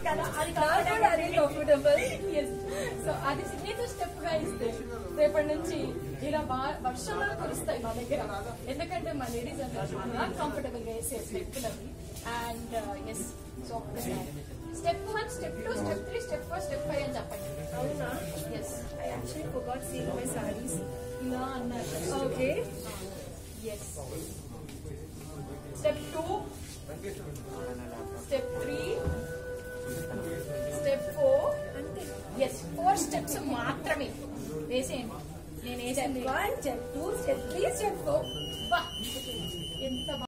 కదా అది Not కూడా అదే comfortable. సో అది సిగ్నేచర్ స్టెప్ గా ఇస్తే రేపటి నుంచి ఇలా బా- వర్షంలో కురుస్తాయి మా దగ్గర ఎందుకంటే మా లేడీస్ అందరూ చాలా కంఫర్టబుల్ గా వేసే స్టెప్పులు అవి అండ్ ఎస్ సో ఒక్కసారి step one step two step three step four step five అని చెప్పండి అవునా yes I actually forgot seeing my saris ఇలా అన్నారు okay yes step two step three step four అంతే ఎస్ ఫోర్ స్టెప్స్ మాత్రమే వేసేయండి నేను స్టెప్ వేసింది one step two step three step four బా, ఎంత